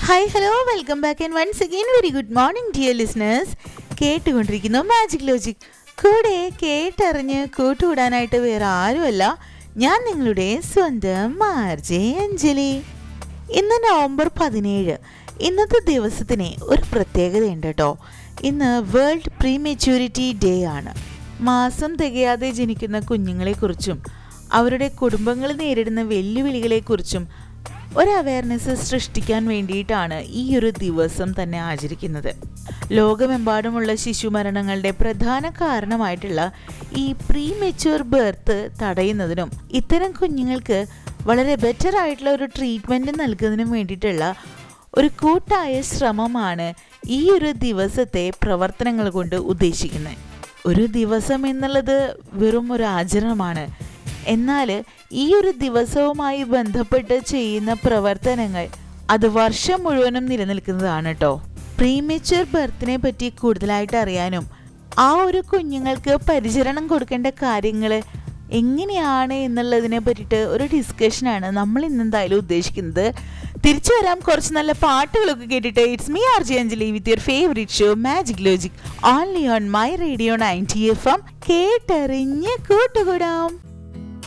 hi hello welcome back and once again very good morning dear listeners കേട്ടുകൊണ്ടിരിക്കുന്നു magic logic കൂടെ കേട്ടറിഞ്ഞ് കൂട്ടുകൂടാനായിട്ട് വേറെ ആരുമല്ല ഞാൻ നിങ്ങളുടെ സ്വന്തം മാർജെ അഞ്ജലി ഇന്ന് നവംബർ പതിനേഴ് ഇന്നത്തെ ദിവസത്തിന് ഒരു പ്രത്യേകതയുണ്ട് കേട്ടോ ഇന്ന് വേൾഡ് പ്രീ മെച്യൂരിറ്റി ഡേ ആണ് മാസം തികയാതെ ജനിക്കുന്ന കുഞ്ഞുങ്ങളെക്കുറിച്ചും അവരുടെ കുടുംബങ്ങൾ നേരിടുന്ന വെല്ലുവിളികളെക്കുറിച്ചും ഒരു അവയർനെസ് സൃഷ്ടിക്കാൻ വേണ്ടിയിട്ടാണ് ഈ ഒരു ദിവസം തന്നെ ആചരിക്കുന്നത് ലോകമെമ്പാടുമുള്ള ശിശുമരണങ്ങളുടെ പ്രധാന കാരണമായിട്ടുള്ള ഈ പ്രീ മെച്യൂർ ബർത്ത് തടയുന്നതിനും ഇത്തരം കുഞ്ഞുങ്ങൾക്ക് വളരെ ബെറ്റർ ആയിട്ടുള്ള ഒരു ട്രീറ്റ്മെൻറ്റ് നൽകുന്നതിനും വേണ്ടിയിട്ടുള്ള ഒരു കൂട്ടായ ശ്രമമാണ് ഈ ഒരു ദിവസത്തെ പ്രവർത്തനങ്ങൾ കൊണ്ട് ഉദ്ദേശിക്കുന്നത് ഒരു ദിവസം എന്നുള്ളത് വെറും ഒരു ആചരണമാണ് എന്നാൽ ഈ ഒരു ദിവസവുമായി ബന്ധപ്പെട്ട് ചെയ്യുന്ന പ്രവർത്തനങ്ങൾ അത് വർഷം മുഴുവനും നിലനിൽക്കുന്നതാണ് കേട്ടോ പ്രീമെച്വർ ബർത്തിനെ പറ്റി കൂടുതലായിട്ട് അറിയാനും ആ ഒരു കുഞ്ഞുങ്ങൾക്ക് പരിചരണം കൊടുക്കേണ്ട കാര്യങ്ങൾ എങ്ങനെയാണ് എന്നുള്ളതിനെ പറ്റിയിട്ട് ഒരു ഡിസ്കഷനാണ് നമ്മൾ ഇന്ന് എന്തായാലും ഉദ്ദേശിക്കുന്നത് തിരിച്ചു വരാം കുറച്ച് നല്ല പാട്ടുകളൊക്കെ കേട്ടിട്ട് it's me R G Anjali with your favourite show magic logic only on my radio ninety F M കേട്ടറിഞ്ഞ് കൂട്ടുകൂടാം